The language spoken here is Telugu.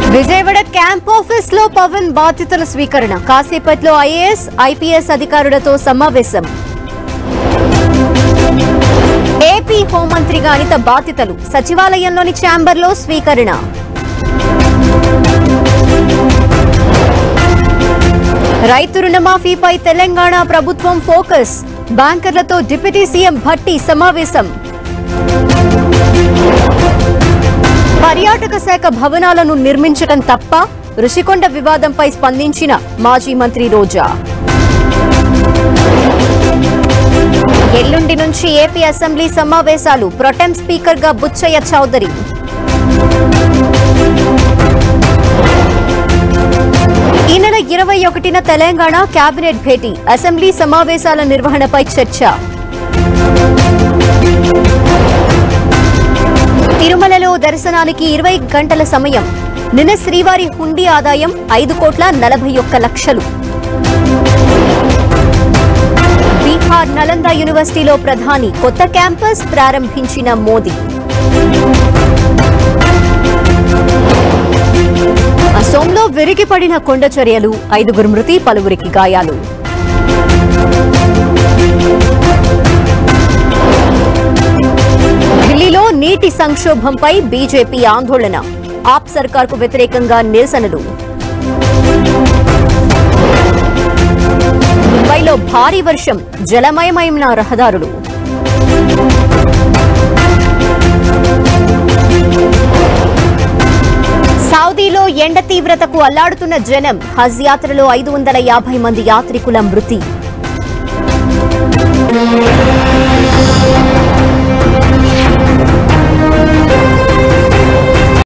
విజయవాడ క్యాంప్ ఆఫీస్ లో పవన్ బాధ్యతల స్వీకరణ కాసేపట్లో ఐఏఎస్ ఐపీఎస్ అధికారులతో సమావేశం ఏపీ హోంమంత్రిగా అనిత బాధ్యతలు సచివాలయంలోని ఛాంబర్లో స్వీకరణ రైతు రుణమాఫీపై తెలంగాణ ప్రభుత్వం ఫోకస్ బ్యాంకర్లతో డిప్యూటీ సీఎం భట్టి సమావేశం పర్యాటక శాఖ భవనాలను నిర్మించడం తప్ప ఋషికొండ వివాదంపై స్పందించిన మాజీ మంత్రి రోజా ఎల్లుండి నుంచి ఏపీ అసెంబ్లీ సమావేశాలు ప్రొటెం స్పీకర్ గా బుచ్చయ్య చౌదరి ఈ నెల ఇరవై ఒకటిన తెలంగాణ కేబినెట్ భేటీ అసెంబ్లీ సమావేశాల నిర్వహణపై చర్చ తిరుమలలో దర్శనానికి ఇరవై గంటల సమయం నిన్న శ్రీవారి హుండీ ఆదాయం ఐదు కోట్ల నలభై ఒక్క లక్షలు బీహార్ నలంద యూనివర్సిటీలో ప్రధాని కొత్త క్యాంపస్ ప్రారంభించిన మోదీ అసోంలో విరిగిపడిన కొండ చర్యలు ఐదుగురు మృతి పలువురికి గాయాలు ఢిల్లీలో నీటి సంక్షోభంపై బీజేపీ ఆందోళన ఆప్ సర్కార్కు వ్యతిరేకంగా నిరసనలు ముంబైలో భారీ వర్షం జలమయమైన రహదారులు సౌదీలో ఎండ తీవ్రతకు అల్లాడుతున్న జనం హజ్ యాత్రలో ఐదు వందల యాభై మంది యాత్రికుల మృతి